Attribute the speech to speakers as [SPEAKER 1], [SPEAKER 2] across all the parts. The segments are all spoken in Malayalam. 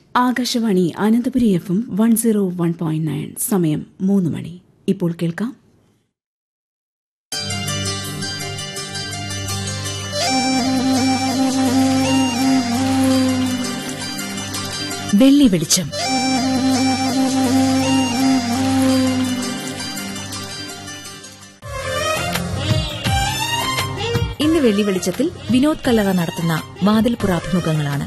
[SPEAKER 1] Akashvani Ananthapuri F M one zero one point nine സമയം മൂന്ന് മണി ഇപ്പോൾ കേൾക്കാം വെള്ളി വെളിച്ചം
[SPEAKER 2] ഇന്ന് വെള്ളി വെളിച്ചത്തിൽ വിനോദ് കല്ലറ നടത്തുന്ന വാതിൽപ്പുറ അഭിമുഖങ്ങളാണ്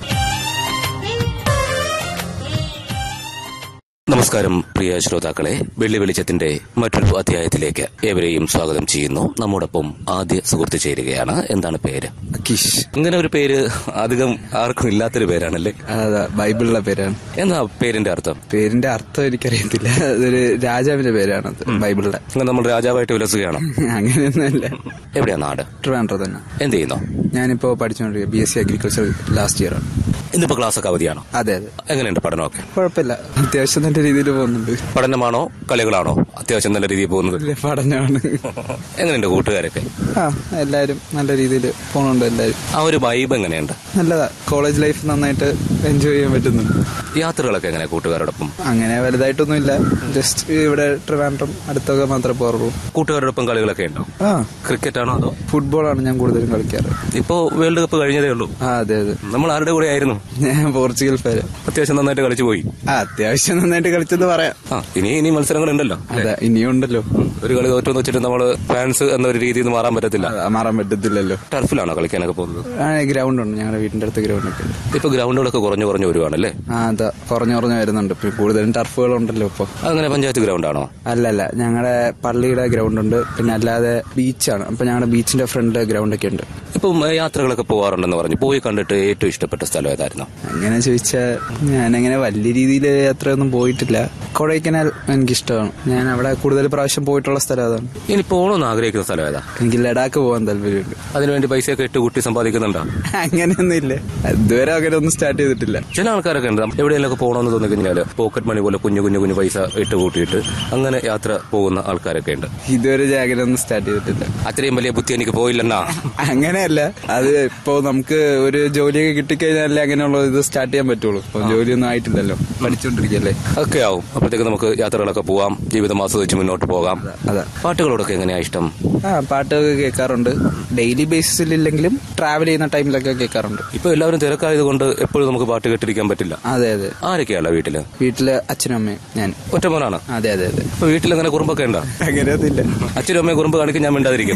[SPEAKER 3] നമസ്കാരം പ്രിയ ശ്രോതാക്കളെ വെള്ളി വെളിച്ചത്തിന്റെ മറ്റൊരു അധ്യായത്തിലേക്ക് ഏവരെയും സ്വാഗതം ചെയ്യുന്നു നമ്മോടൊപ്പം ആദ്യ സുഹൃത്ത് ചേരുകയാണ് എന്താണ് പേര്
[SPEAKER 4] കിഷ്
[SPEAKER 3] ഇങ്ങനെ ഒരു പേര് അധികം ആർക്കും ഇല്ലാത്തൊരു പേരാണല്ലേ
[SPEAKER 4] അതാ ബൈബിളിലെ പേരാണ്
[SPEAKER 3] എന്നാ പേരിന്റെ അർത്ഥം
[SPEAKER 4] പേരിന്റെ അർത്ഥം എനിക്കറിയത്തില്ല അതൊരു രാജാവിന്റെ പേരാണ് അത് ബൈബിളിലെ
[SPEAKER 3] ഇങ്ങനെ നമ്മൾ രാജാവായിട്ട് വിലസുകയാണോ
[SPEAKER 4] അങ്ങനെയൊന്നുമല്ല
[SPEAKER 3] എവിടെയാ നാട്
[SPEAKER 4] ട്രിവാൻഡ്രം തന്നെ
[SPEAKER 3] എന്ത് ചെയ്യുന്നു
[SPEAKER 4] ഞാനിപ്പോ പഠിച്ചുകൊണ്ടിരിക്കുക B S C agriculture last year ആണ്
[SPEAKER 3] ഇന്നിപ്പോ ക്ലാസ് ഒക്കെ അവധിയാണോ
[SPEAKER 4] അതെ അതെ
[SPEAKER 3] എങ്ങനെയുണ്ട് പഠനമൊക്കെ
[SPEAKER 4] കുഴപ്പമില്ല അത്യാവശ്യം നല്ല രീതിയിൽ പോകുന്നുണ്ട്
[SPEAKER 3] പഠനമാണോ കളികളാണോ അത്യാവശ്യം നല്ല രീതിയിൽ പോകുന്നത്
[SPEAKER 4] വലിയ പഠനമാണ്
[SPEAKER 3] എങ്ങനെയുണ്ട് കൂട്ടുകാരൊക്കെ
[SPEAKER 4] ആ എല്ലാരും നല്ല രീതിയിൽ പോകുന്നുണ്ട് എല്ലാരും
[SPEAKER 3] ആ ഒരു വൈബ് എങ്ങനെയുണ്ട്
[SPEAKER 4] നല്ലതാ കോളേജ് ലൈഫ് നന്നായിട്ട് എൻജോയ് ചെയ്യാൻ പറ്റുന്നുണ്ട്
[SPEAKER 3] യാത്രകളൊക്കെ എങ്ങനെ കൂട്ടുകാരോടൊപ്പം
[SPEAKER 4] അങ്ങനെ വലുതായിട്ടൊന്നുമില്ല ജസ്റ്റ് ഇവിടെ ട്രിവാൻഡ്രം അടുത്തൊക്കെ മാത്രമേ പോറുള്ളൂ
[SPEAKER 3] കൂട്ടുകാരോടൊപ്പം കളികളൊക്കെ ഉണ്ടോ
[SPEAKER 4] ആ
[SPEAKER 3] ക്രിക്കറ്റ് ആണോ അതോ
[SPEAKER 4] ഫുട്ബോളാണ് ഞാൻ കൂടുതലും കളിക്കാറ്
[SPEAKER 3] ഇപ്പോ വേൾഡ് കപ്പ് കഴിഞ്ഞതേ ഉള്ളൂ
[SPEAKER 4] ആ അതെ അതെ
[SPEAKER 3] നമ്മൾ ആരുടെ കൂടെ ആയിരുന്നു
[SPEAKER 4] ഞാൻ പോർച്ചുഗൽ ഫാന്
[SPEAKER 3] അത്യാവശ്യം നന്നായിട്ട് കളിച്ചു പോയി
[SPEAKER 4] ആ അത്യാവശ്യം നന്നായിട്ട് കളിച്ചെന്ന് പറയാം
[SPEAKER 3] ആ ഇനി ഇനി മത്സരങ്ങൾ ഉണ്ടല്ലോ
[SPEAKER 4] അതെ ഇനിയും ഉണ്ടല്ലോ
[SPEAKER 3] ഒരു കളി തോറ്റെന്ന് വെച്ചിട്ട് നമ്മള് ഫാൻസ് എന്ന ഒരു രീതിയിൽ നിന്ന് മാറാൻ പറ്റത്തില്ല
[SPEAKER 4] അതാ, മാറാൻ പറ്റത്തില്ലല്ലോ
[SPEAKER 3] ടർഫിലാണോ കളിക്കാനൊക്കെ പോകുന്നത്
[SPEAKER 4] ആ ഗ്രൗണ്ട് ഉണ്ട് ഞങ്ങളുടെ വീടിന്റെ അടുത്ത് ഗ്രൗണ്ട് ഒക്കെ ഉണ്ട്
[SPEAKER 3] ഇപ്പൊ ഗ്രൗണ്ടുകളൊക്കെ കുറഞ്ഞു കുറഞ്ഞു വരുവാണല്ലേ
[SPEAKER 4] ആ അതാ കുറഞ്ഞു കുറഞ്ഞു വരുന്നുണ്ട് പിന്നെ കൂടുതലും ടർഫുകളുണ്ടല്ലോ ഇപ്പൊ
[SPEAKER 3] അങ്ങനെ പഞ്ചായത്ത് ഗ്രൗണ്ടാണോ
[SPEAKER 4] അല്ലല്ല ഞങ്ങളുടെ പള്ളിയുടെ ഗ്രൗണ്ട് ഉണ്ട് പിന്നെ അല്ലാതെ ബീച്ചാണ് അപ്പൊ ഞങ്ങളുടെ ബീച്ചിന്റെ ഫ്രണ്ട് ഗ്രൗണ്ട് ഒക്കെ ഉണ്ട്
[SPEAKER 3] ഇപ്പം ഏ, യാത്രകളൊക്കെ പോവാറുണ്ടെന്ന് പറഞ്ഞു പോയി കണ്ടിട്ട് ഏറ്റവും ഇഷ്ടപ്പെട്ട സ്ഥലം ഏതായിരുന്നു
[SPEAKER 4] അങ്ങനെ ചോദിച്ചാൽ ഞാനങ്ങനെ വലിയ രീതിയിൽ യാത്രയൊന്നും പോയിട്ടില്ല കൊടൈക്കനാൽ എനിക്കിഷ്ടമാണ് ഞാൻ അവിടെ കൂടുതൽ പ്രാവശ്യം പോയിട്ടുള്ള സ്ഥലം അതാണ്
[SPEAKER 3] ഇനി പോകണമെന്ന് ആഗ്രഹിക്കുന്ന സ്ഥലം ഏതാ
[SPEAKER 4] എനിക്ക് ലഡാക്ക് പോകാൻ താല്പര്യമുണ്ട്
[SPEAKER 3] അതിനുവേണ്ടി പൈസയൊക്കെ ഇട്ട് കൂട്ടി സമ്പാദിക്കുന്നുണ്ടോ
[SPEAKER 4] അങ്ങനെയൊന്നും ഇല്ല ഇതുവരെ അങ്ങനെ ഒന്നും സ്റ്റാർട്ട് ചെയ്തിട്ടില്ല
[SPEAKER 3] ചില ആൾക്കാരൊക്കെ ഉണ്ട് എവിടെയെങ്കിലൊക്കെ പോകണമെന്ന് തോന്നി കഴിഞ്ഞാല് പോക്കറ്റ് മണി പോലെ കുഞ്ഞു കുഞ്ഞു കുഞ്ഞു പൈസ ഇട്ട് കൂട്ടിയിട്ട് അങ്ങനെ യാത്ര പോകുന്ന ആൾക്കാരൊക്കെ ഉണ്ട്
[SPEAKER 4] ഇതുവരെ ജാഗ്രത ഒന്നും സ്റ്റാർട്ട് ചെയ്തിട്ടില്ല
[SPEAKER 3] അത്രയും വലിയ ബുദ്ധി എനിക്ക് പോയില്ലെന്നാ
[SPEAKER 4] അങ്ങനെയല്ല അത് ഇപ്പോ നമുക്ക് ഒരു ജോലിയൊക്കെ കിട്ടിക്കഴിഞ്ഞാലേ അങ്ങനെയുള്ള ഇത് സ്റ്റാർട്ട് ചെയ്യാൻ പറ്റുള്ളൂ ഇപ്പൊ ജോലിയൊന്നും ആയിട്ടില്ലല്ലോ പഠിച്ചുകൊണ്ടിരിക്കല്ലേ
[SPEAKER 3] ഒക്കെ ആവും അപ്പോഴത്തേക്ക് നമുക്ക് യാത്രകളൊക്കെ പോവാം ജീവിതം ആസ്വദിച്ച് മുന്നോട്ട് പോകാം
[SPEAKER 4] അതെ
[SPEAKER 3] പാട്ടുകളോടൊക്കെ എങ്ങനെയാ ഇഷ്ടം
[SPEAKER 4] ആ പാട്ടൊക്കെ കേൾക്കാറുണ്ട് ഡെയിലി ബേസിസിൽ ഇല്ലെങ്കിലും ട്രാവൽ ചെയ്യുന്ന ടൈമിലൊക്കെ കേൾക്കാറുണ്ട്
[SPEAKER 3] ഇപ്പൊ എല്ലാവരും തിരക്കായത് കൊണ്ട് എപ്പോഴും നമുക്ക് പാട്ട് കേട്ടിരിക്കാൻ പറ്റില്ല
[SPEAKER 4] അതെ അതെ
[SPEAKER 3] ആരൊക്കെയല്ല വീട്ടില്
[SPEAKER 4] വീട്ടില് അച്ഛനും അമ്മയും ഞാൻ
[SPEAKER 3] ഒറ്റമോനാണ്
[SPEAKER 4] അതെ അതെ അതെ
[SPEAKER 3] ഇപ്പൊ വീട്ടിൽ അങ്ങനെ കുറുമ്പൊക്കെ ഉണ്ടോ
[SPEAKER 4] അങ്ങനെയൊന്നുമില്ല
[SPEAKER 3] അച്ഛനും അമ്മയും കുറുമ്പ് കാണിക്കാൻ ഞാൻ മിണ്ടാതിരിക്കും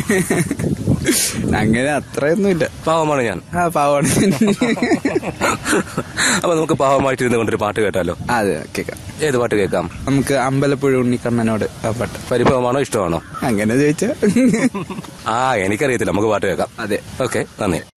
[SPEAKER 4] അങ്ങനെ അത്രയൊന്നുമില്ല
[SPEAKER 3] പാവമാണ് ഞാൻ
[SPEAKER 4] ആ പാവാണ്
[SPEAKER 3] അപ്പൊ നമുക്ക് പാവമായിട്ടിരുന്ന് കൊണ്ടൊരു പാട്ട് കേട്ടാലോ
[SPEAKER 4] അതെ കേൾക്കാം
[SPEAKER 3] ഏത് പാട്ട് കേൾക്കാം
[SPEAKER 4] നമുക്ക് അമ്പലപ്പുഴ ഉണ്ണിക്കണ്ണനോട് ആ പാട്ട്
[SPEAKER 3] പരിഭവമാണോ ഇഷ്ടമാണോ
[SPEAKER 4] അങ്ങനെ ചോദിച്ചാ
[SPEAKER 3] ആ എനിക്കറിയത്തില്ല നമുക്ക് പാട്ട് കേൾക്കാം
[SPEAKER 4] അതെ
[SPEAKER 3] ഓക്കെ നന്ദി